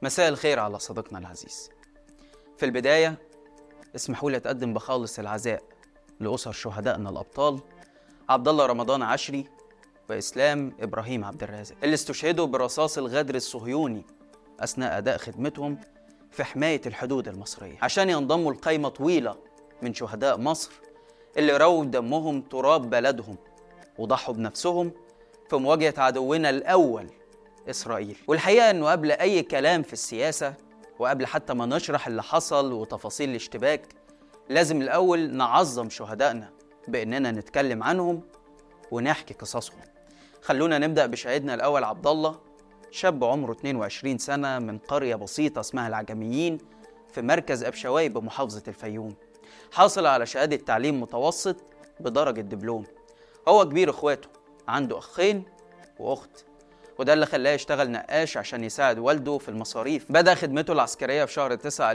مساء الخير على صديقنا العزيز في البداية اسمحوا لي أتقدم بخالص العزاء لأسر شهدائنا الأبطال عبد الله رمضان عشري وإسلام إبراهيم عبد الرازق اللي استشهدوا برصاص الغدر الصهيوني أثناء أداء خدمتهم في حماية الحدود المصرية عشان ينضموا لقائمة طويلة من شهداء مصر اللي رووا دمهم تراب بلدهم وضحوا بنفسهم في مواجهة عدونا الأول إسرائيل والحقيقة أنه قبل أي كلام في السياسة وقبل حتى ما نشرح اللي حصل وتفاصيل الاشتباك لازم الأول نعظم شهدائنا بأننا نتكلم عنهم ونحكي قصصهم خلونا نبدأ بشهيدنا الأول عبد الله شاب عمره 22 سنة من قرية بسيطة اسمها العجميين في مركز أبشواي بمحافظة الفيوم حاصل على شهادة تعليم متوسط بدرجة دبلوم هو كبير اخواته عنده أخين وأخت وده اللي خلاه يشتغل نقاش عشان يساعد والده في المصاريف بدأ خدمته العسكرية في شهر 9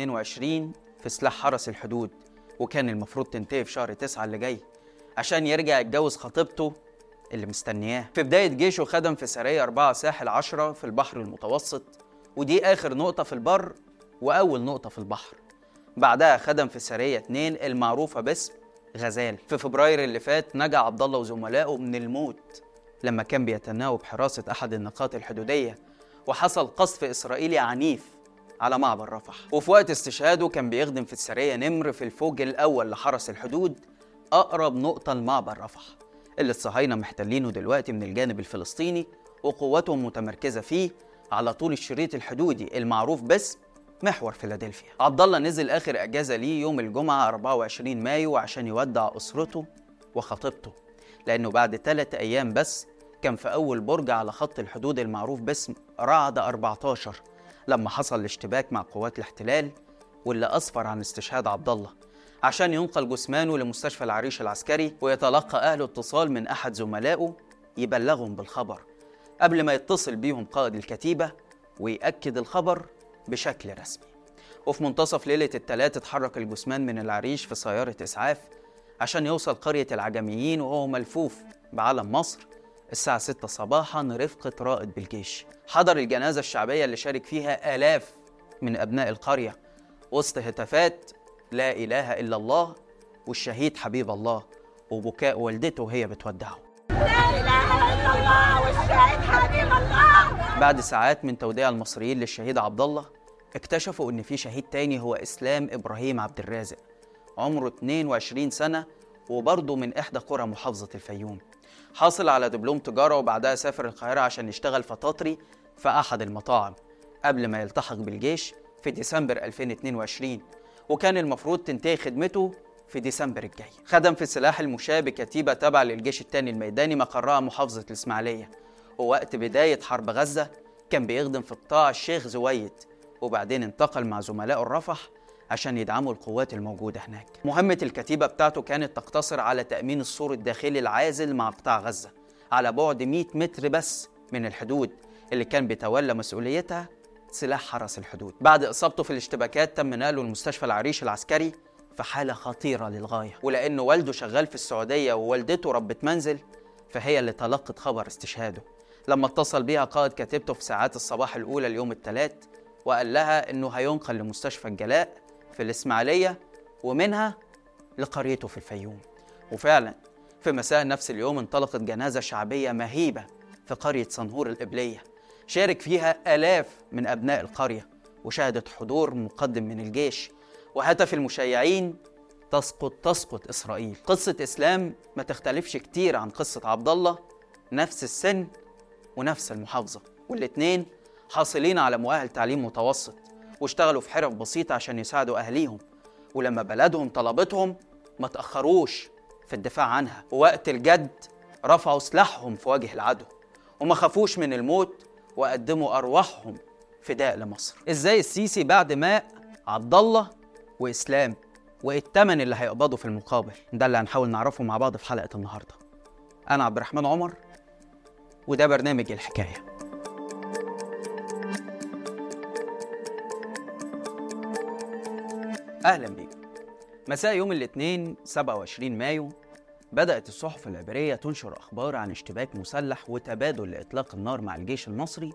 2022 في سلاح حرس الحدود وكان المفروض تنتهي في شهر 9 اللي جاي عشان يرجع يتجوز خطيبته اللي مستنياه في بداية جيشه خدم في سرية 4 ساحل 10 في البحر المتوسط ودي آخر نقطة في البر وأول نقطة في البحر بعدها خدم في سرية 2 المعروفة باسم غزال في فبراير اللي فات نجا عبد الله وزملائه من الموت لما كان بيتناوب حراسة أحد النقاط الحدودية وحصل قصف إسرائيلي عنيف على معبر رفح وفي وقت استشهاده كان بيخدم في السرية نمر في الفوج الأول لحرس الحدود أقرب نقطة لمعبر رفح اللي الصهاينة محتلينه دلوقتي من الجانب الفلسطيني وقواتهم متمركزة فيه على طول الشريط الحدودي المعروف باسم محور فيلادلفيا عبد الله نزل آخر أجازة ليه يوم الجمعة 24 مايو عشان يودع أسرته وخطيبته لأنه بعد ثلاثة أيام بس كان في أول برج على خط الحدود المعروف باسم رعد 14 لما حصل الاشتباك مع قوات الاحتلال واللي أسفر عن استشهاد عبد الله عشان ينقل جثمانه لمستشفى العريش العسكري ويتلقى أهله اتصال من أحد زملائه يبلغهم بالخبر قبل ما يتصل بيهم قائد الكتيبة ويأكد الخبر بشكل رسمي وفي منتصف ليلة الثلاث اتحرك الجثمان من العريش في سيارة إسعاف عشان يوصل قرية العجميين وهو ملفوف بعلم مصر الساعة 6 صباحا رفقة رائد بالجيش حضر الجنازة الشعبية اللي شارك فيها آلاف من أبناء القرية وسط هتافات لا إله إلا الله والشهيد حبيب الله وبكاء والدته وهي بتودعه لا اله الا الله والشهيد حبيب الله بعد ساعات من توديع المصريين للشهيد عبد الله اكتشفوا ان في شهيد تاني هو اسلام ابراهيم عبد الرازق عمره 22 سنه وبرضه من احدى قرى محافظه الفيوم حاصل على دبلوم تجاره وبعدها سافر القاهره عشان يشتغل فطاطري في احد المطاعم قبل ما يلتحق بالجيش في ديسمبر 2022 وكان المفروض تنتهي خدمته في ديسمبر الجاي خدم في السلاح المشاة بكتيبة تابعة للجيش الثاني الميداني مقرها محافظة الإسماعيلية ووقت بداية حرب غزة كان بيخدم في قطاع الشيخ زويد وبعدين انتقل مع زملائه الرفح عشان يدعموا القوات الموجودة هناك مهمة الكتيبة بتاعته كانت تقتصر على تأمين السور الداخلي العازل مع قطاع غزة على بعد 100 متر بس من الحدود اللي كان بيتولى مسؤوليتها سلاح حرس الحدود بعد إصابته في الاشتباكات تم نقله لمستشفى العريش العسكري في حالة خطيرة للغاية ولأنه والده شغال في السعودية ووالدته ربة منزل فهي اللي تلقت خبر استشهاده لما اتصل بيها قائد كتيبته في ساعات الصباح الأولى اليوم الثلاث وقال لها إنه هينقل لمستشفى الجلاء في الإسماعيلية ومنها لقريته في الفيوم وفعلا في مساء نفس اليوم انطلقت جنازة شعبية مهيبة في قرية صنهور القبلية شارك فيها آلاف من أبناء القرية وشهدت حضور مقدم من الجيش وهتف المشيعين تسقط تسقط إسرائيل قصة إسلام ما تختلفش كتير عن قصة عبد الله نفس السن ونفس المحافظة والاتنين حاصلين على مؤهل تعليم متوسط واشتغلوا في حرف بسيطة عشان يساعدوا أهليهم ولما بلدهم طلبتهم ما تأخروش في الدفاع عنها ووقت الجد رفعوا سلاحهم في وجه العدو وما خافوش من الموت وقدموا أرواحهم فداء لمصر إزاي السيسي بعد ما عبد الله وإسلام وإيه التمن اللي هيقبضوا في المقابل ده اللي هنحاول نعرفه مع بعض في حلقة النهاردة أنا عبد الرحمن عمر وده برنامج الحكايه أهلا بيكم مساء يوم الاثنين 27 مايو بدأت الصحف العبرية تنشر أخبار عن اشتباك مسلح وتبادل لإطلاق النار مع الجيش المصري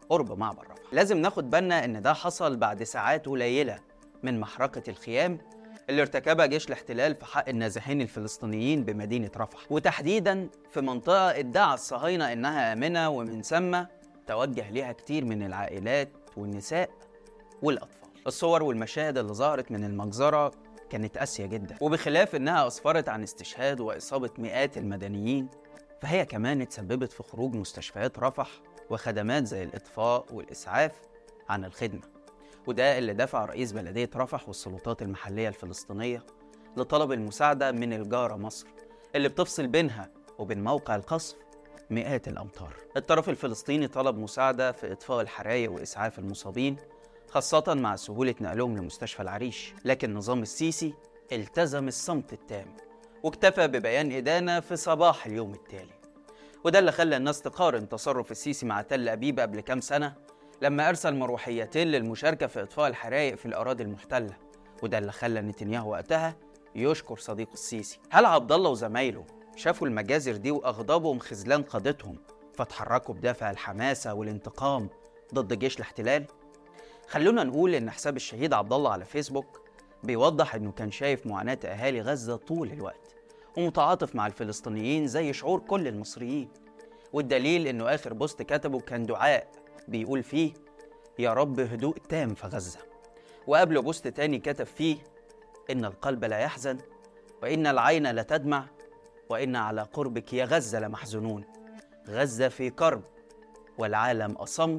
قرب معبر رفح لازم ناخد بالنا ان ده حصل بعد ساعات قليله من محركه الخيام اللي ارتكبها جيش الاحتلال في حق النازحين الفلسطينيين بمدينه رفح وتحديدا في منطقه ادعى الصهاينه انها امنه ومن ثم توجه ليها كتير من العائلات والنساء والاطفال الصور والمشاهد اللي ظهرت من المجزره كانت قاسيه جدا وبخلاف انها اسفرت عن استشهاد واصابه مئات المدنيين فهي كمان اتسببت في خروج مستشفيات رفح وخدمات زي الإطفاء والإسعاف عن الخدمة وده اللي دفع رئيس بلدية رفح والسلطات المحلية الفلسطينية لطلب المساعدة من الجارة مصر اللي بتفصل بينها وبين موقع القصف مئات الأمتار الطرف الفلسطيني طلب مساعدة في إطفاء الحرايق وإسعاف المصابين خاصة مع سهولة نقلهم لمستشفى العريش لكن نظام السيسي التزم الصمت التام واكتفى ببيان إدانة في صباح اليوم التالي وده اللي خلى الناس تقارن تصرف السيسي مع تل أبيب قبل كام سنة لما أرسل مروحيتين للمشاركة في إطفاء الحرائق في الأراضي المحتلة وده اللي خلى نتنياهو وقتها يشكر صديقه السيسي هل عبد الله وزمايله شافوا المجازر دي وأغضبهم خذلان قادتهم فتحركوا بدافع الحماسة والانتقام ضد جيش الاحتلال؟ خلونا نقول إن حساب الشهيد عبد الله على فيسبوك بيوضح إنه كان شايف معاناة أهالي غزة طول الوقت ومتعاطف مع الفلسطينيين زي شعور كل المصريين والدليل إنه آخر بوست كتبه كان دعاء بيقول فيه يا رب هدوء تام في غزة وقبله بوست تاني كتب فيه إن القلب لا يحزن وإن العين لا تدمع وإن على قربك يا غزة لمحزونون غزة في كرب والعالم أصم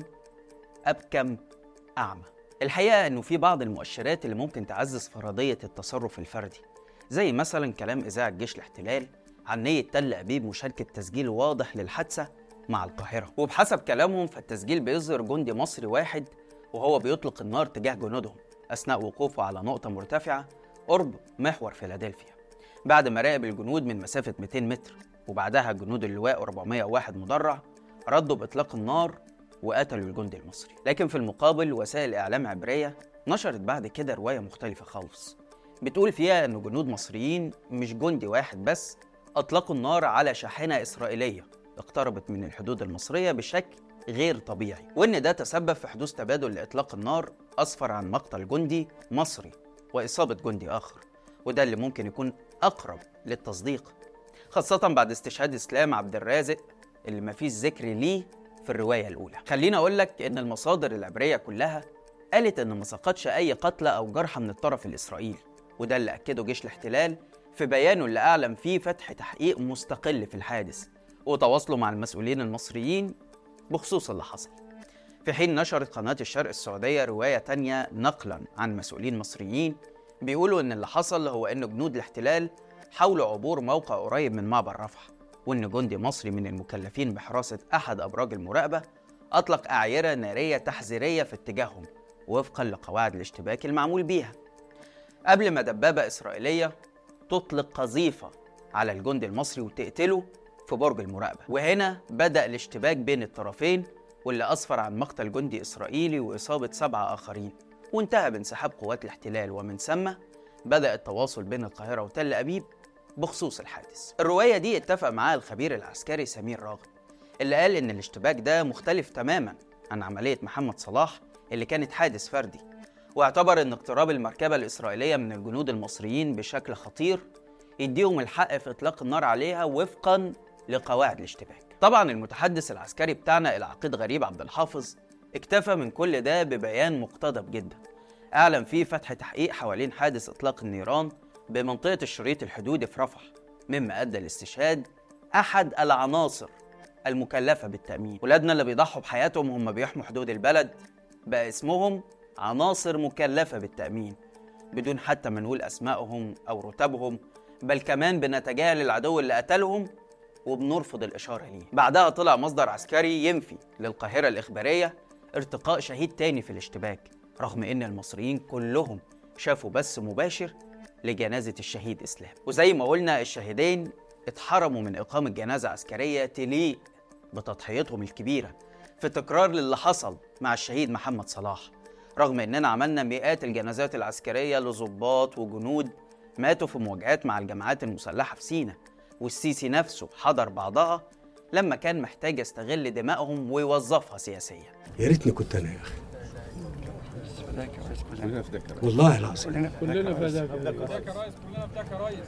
أبكم أعمى الحقيقة إنه في بعض المؤشرات اللي ممكن تعزز فرضية التصرف الفردي زي مثلا كلام إذاعة جيش الاحتلال عن نية تل أبيب مشاركة تسجيل واضح للحادثة مع القاهرة وبحسب كلامهم فالتسجيل بيظهر جندي مصري واحد وهو بيطلق النار تجاه جنودهم أثناء وقوفه على نقطة مرتفعة قرب محور فيلادلفيا بعد ما راقب الجنود من مسافة 200 متر وبعدها جنود اللواء 401 مدرع ردوا بإطلاق النار وقتلوا الجندي المصري لكن في المقابل وسائل إعلام عبرية نشرت بعد كده رواية مختلفة خالص بتقول فيها أن جنود مصريين مش جندي واحد بس أطلقوا النار على شاحنة إسرائيلية اقتربت من الحدود المصرية بشكل غير طبيعي وإن ده تسبب في حدوث تبادل لإطلاق النار أسفر عن مقتل جندي مصري وإصابة جندي آخر وده اللي ممكن يكون أقرب للتصديق خاصة بعد استشهاد إسلام عبد الرازق اللي مفيش ذكر ليه في الرواية الأولى خليني أقول لك إن المصادر العبرية كلها قالت إن ما سقطش أي قتلى أو جرحى من الطرف الإسرائيلي وده اللي أكده جيش الاحتلال في بيانه اللي أعلن فيه فتح تحقيق مستقل في الحادث وتواصلوا مع المسؤولين المصريين بخصوص اللي حصل في حين نشرت قناة الشرق السعودية رواية تانية نقلا عن مسؤولين مصريين بيقولوا إن اللي حصل هو إن جنود الاحتلال حاولوا عبور موقع قريب من معبر رفح وإن جندي مصري من المكلفين بحراسة أحد أبراج المراقبة أطلق أعيرة نارية تحذيرية في اتجاههم وفقا لقواعد الاشتباك المعمول بيها قبل ما دبابة إسرائيلية تطلق قذيفة على الجندي المصري وتقتله في برج المراقبة وهنا بدأ الاشتباك بين الطرفين واللي أسفر عن مقتل جندي إسرائيلي وإصابة سبعة آخرين وانتهى بانسحاب قوات الاحتلال ومن ثم بدأ التواصل بين القاهرة وتل أبيب بخصوص الحادث الرواية دي اتفق معاها الخبير العسكري سمير راغب اللي قال إن الاشتباك ده مختلف تماما عن عملية محمد صلاح اللي كانت حادث فردي واعتبر ان اقتراب المركبة الإسرائيلية من الجنود المصريين بشكل خطير يديهم الحق في إطلاق النار عليها وفقا لقواعد الاشتباك طبعا المتحدث العسكري بتاعنا العقيد غريب عبد الحافظ اكتفى من كل ده ببيان مقتضب جدا أعلن فيه فتح تحقيق حوالين حادث إطلاق النيران بمنطقة الشريط الحدودي في رفح مما أدى لاستشهاد أحد العناصر المكلفة بالتأمين ولادنا اللي بيضحوا بحياتهم وهم بيحموا حدود البلد بقى اسمهم عناصر مكلفة بالتأمين بدون حتى ما نقول أسمائهم أو رتبهم بل كمان بنتجاهل العدو اللي قتلهم وبنرفض الإشارة ليه بعدها طلع مصدر عسكري ينفي للقاهرة الإخبارية ارتقاء شهيد تاني في الاشتباك رغم إن المصريين كلهم شافوا بث مباشر لجنازة الشهيد إسلام وزي ما قلنا الشهيدين اتحرموا من إقامة جنازة عسكرية تليق بتضحيتهم الكبيرة في تكرار للي حصل مع الشهيد محمد صلاح رغم إننا عملنا مئات الجنازات العسكرية لضباط وجنود ماتوا في مواجهات مع الجماعات المسلحة في سينا والسيسي نفسه حضر بعضها لما كان محتاج يستغل دمائهم ويوظفها سياسيا يا ريتني كنت انا يا اخي والله العظيم كلنا فداك فداك يا ريس كلنا فداك يا ريس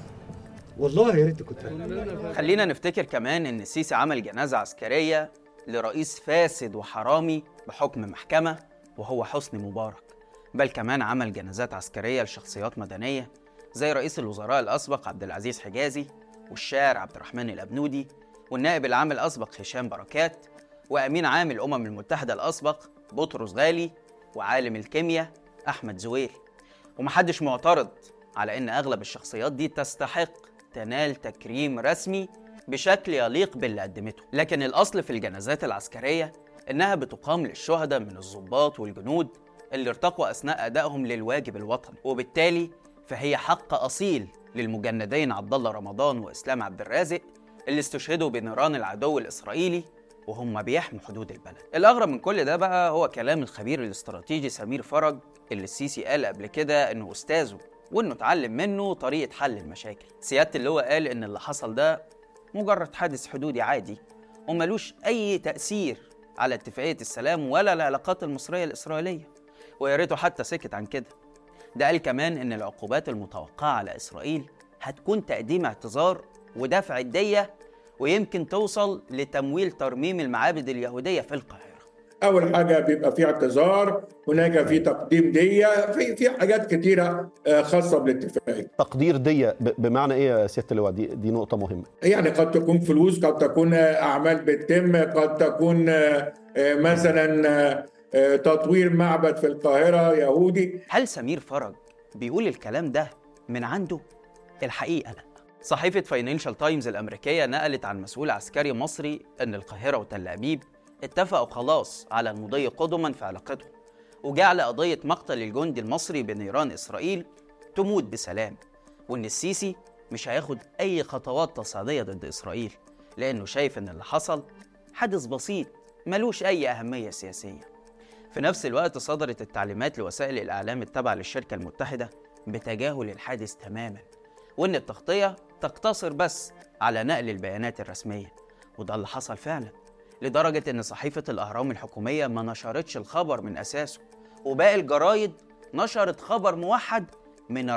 والله يا ريتني كنت انا خلينا نفتكر كمان ان السيسي عمل جنازه عسكريه لرئيس فاسد وحرامي بحكم محكمه وهو حسني مبارك بل كمان عمل جنازات عسكريه لشخصيات مدنيه زي رئيس الوزراء الاسبق عبد العزيز حجازي والشاعر عبد الرحمن الابنودي والنائب العام الاسبق هشام بركات وامين عام الامم المتحده الاسبق بطرس غالي وعالم الكيمياء احمد زويل ومحدش معترض على ان اغلب الشخصيات دي تستحق تنال تكريم رسمي بشكل يليق باللي قدمته لكن الاصل في الجنازات العسكريه انها بتقام للشهداء من الضباط والجنود اللي ارتقوا اثناء ادائهم للواجب الوطني وبالتالي فهي حق اصيل للمجندين عبد الله رمضان واسلام عبد الرازق اللي استشهدوا بنيران العدو الاسرائيلي وهم بيحموا حدود البلد الاغرب من كل ده بقى هو كلام الخبير الاستراتيجي سمير فرج اللي السيسي قال قبل كده انه استاذه وانه اتعلم منه طريقه حل المشاكل سياده اللواء قال ان اللي حصل ده مجرد حادث حدودي عادي وملوش اي تاثير على اتفاقيه السلام ولا العلاقات المصريه الاسرائيليه ويا ريته حتى سكت عن كده ده قال كمان ان العقوبات المتوقعه على اسرائيل هتكون تقديم اعتذار ودفع الديه ويمكن توصل لتمويل ترميم المعابد اليهوديه في القاهره اول حاجه بيبقى في اعتذار هناك في تقديم ديه في في حاجات كتيره آه، خاصه بالاتفاقيه تقدير دي ب- بمعنى ايه يا سياده اللواء دي دي نقطه مهمه يعني قد تكون فلوس قد تكون آه، اعمال بتتم قد تكون آه، آه، مثلا آه، آه، تطوير معبد في القاهره يهودي هل سمير فرج بيقول الكلام ده من عنده؟ الحقيقة لا صحيفة فاينانشال تايمز الأمريكية نقلت عن مسؤول عسكري مصري أن القاهرة وتل أبيب اتفقوا خلاص على المضي قدما في علاقتهم وجعل قضية مقتل الجندي المصري بنيران إسرائيل تموت بسلام وإن السيسي مش هياخد أي خطوات تصعيدية ضد إسرائيل لأنه شايف إن اللي حصل حدث بسيط ملوش أي أهمية سياسية في نفس الوقت صدرت التعليمات لوسائل الإعلام التابعة للشركة المتحدة بتجاهل الحادث تماما وإن التغطية تقتصر بس على نقل البيانات الرسمية وده اللي حصل فعلا لدرجة إن صحيفة الأهرام الحكومية ما نشرتش الخبر من أساسه وباقي الجرايد نشرت خبر موحد من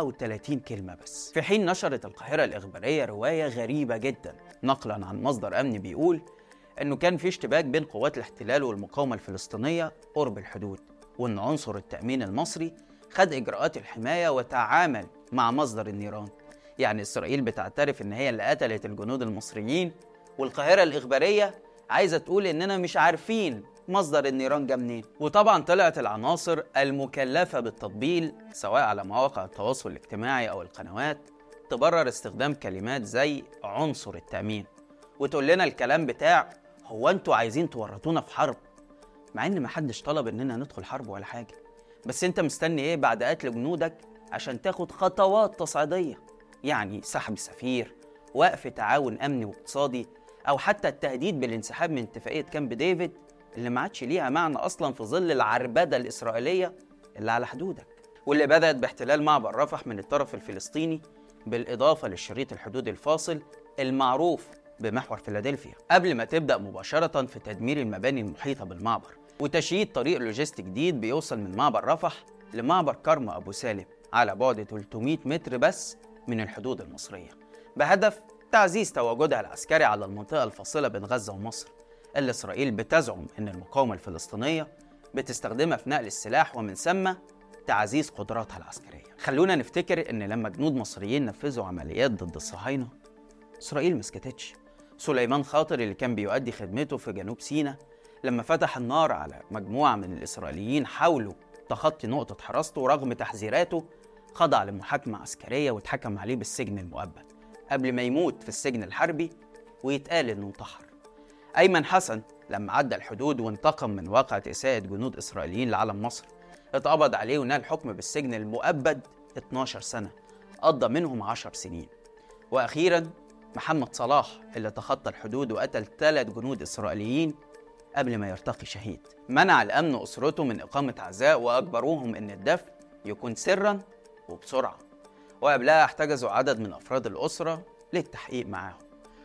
34 كلمة بس في حين نشرت القاهرة الإخبارية رواية غريبة جدا نقلا عن مصدر أمني بيقول انه كان في اشتباك بين قوات الاحتلال والمقاومه الفلسطينيه قرب الحدود وان عنصر التامين المصري خد اجراءات الحمايه وتعامل مع مصدر النيران يعني اسرائيل بتعترف ان هي اللي قتلت الجنود المصريين والقاهره الاخباريه عايزه تقول اننا مش عارفين مصدر النيران جه منين وطبعا طلعت العناصر المكلفه بالتطبيل سواء على مواقع التواصل الاجتماعي او القنوات تبرر استخدام كلمات زي عنصر التامين وتقول لنا الكلام بتاع هو انتوا عايزين تورطونا في حرب مع ان محدش طلب اننا ندخل حرب ولا حاجه بس انت مستني ايه بعد قتل جنودك عشان تاخد خطوات تصعيديه يعني سحب سفير وقف تعاون امني واقتصادي او حتى التهديد بالانسحاب من اتفاقيه كامب ديفيد اللي ما عادش ليها معنى اصلا في ظل العربده الاسرائيليه اللي على حدودك واللي بدات باحتلال معبر رفح من الطرف الفلسطيني بالاضافه للشريط الحدودي الفاصل المعروف بمحور فيلادلفيا قبل ما تبدا مباشره في تدمير المباني المحيطه بالمعبر وتشييد طريق لوجستي جديد بيوصل من معبر رفح لمعبر كرم ابو سالم على بعد 300 متر بس من الحدود المصريه بهدف تعزيز تواجدها العسكري على المنطقه الفاصله بين غزه ومصر اللي اسرائيل بتزعم ان المقاومه الفلسطينيه بتستخدمها في نقل السلاح ومن ثم تعزيز قدراتها العسكريه خلونا نفتكر ان لما جنود مصريين نفذوا عمليات ضد الصهاينه اسرائيل ما سكتتش سليمان خاطر اللي كان بيؤدي خدمته في جنوب سيناء لما فتح النار على مجموعه من الاسرائيليين حاولوا تخطي نقطه حراسته رغم تحذيراته خضع لمحاكمه عسكريه واتحكم عليه بالسجن المؤبد قبل ما يموت في السجن الحربي ويتقال انه انتحر ايمن حسن لما عدى الحدود وانتقم من واقعة إساءة جنود إسرائيليين لعلم مصر اتقبض عليه ونال حكم بالسجن المؤبد 12 سنة قضى منهم 10 سنين وأخيرا محمد صلاح اللي تخطى الحدود وقتل ثلاث جنود إسرائيليين قبل ما يرتقي شهيد منع الأمن أسرته من إقامة عزاء وأجبروهم إن الدفن يكون سرا وبسرعة وقبلها احتجزوا عدد من أفراد الأسرة للتحقيق معاهم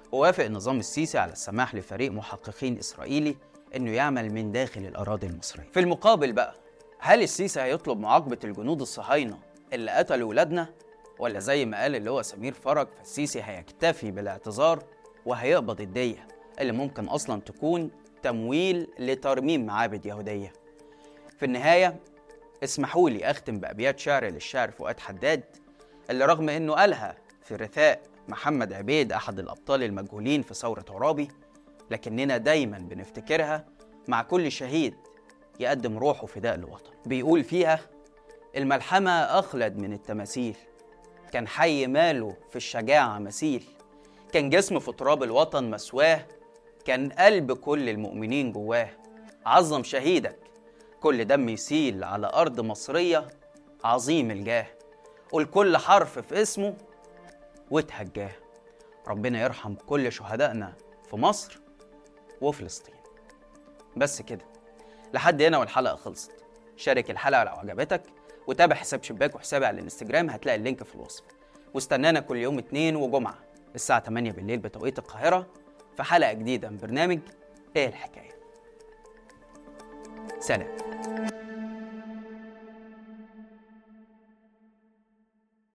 ووافق النظام السيسي على السماح لفريق محققين إسرائيلي إنه يعمل من داخل الأراضي المصرية في المقابل بقى هل السيسي هيطلب معاقبة الجنود الصهاينة اللي قتلوا ولادنا ولا زي ما قال اللي هو سمير فرج فالسيسي هيكتفي بالاعتذار وهيقبض الدية اللي ممكن أصلا تكون تمويل لترميم معابد يهودية في النهاية اسمحوا لي أختم بأبيات شعر للشاعر فؤاد حداد اللي رغم إنه قالها في رثاء محمد عبيد أحد الأبطال المجهولين في ثورة عرابي لكننا دايما بنفتكرها مع كل شهيد يقدم روحه فداء لوطن بيقول فيها الملحمة أخلد من التماثيل كان حي ماله في الشجاعة مثيل كان جسم في تراب الوطن مسواه كان قلب كل المؤمنين جواه عظم شهيدك كل دم يسيل على أرض مصرية عظيم الجاه قول كل حرف في اسمه وتهجاه ربنا يرحم كل شهدائنا في مصر وفلسطين بس كده لحد هنا والحلقة خلصت شارك الحلقة لو عجبتك وتابع حساب شباك وحسابي على الانستجرام هتلاقي اللينك في الوصف واستنانا كل يوم اتنين وجمعة الساعة 8 بالليل بتوقيت القاهرة في حلقة جديدة من برنامج ايه الحكاية سلام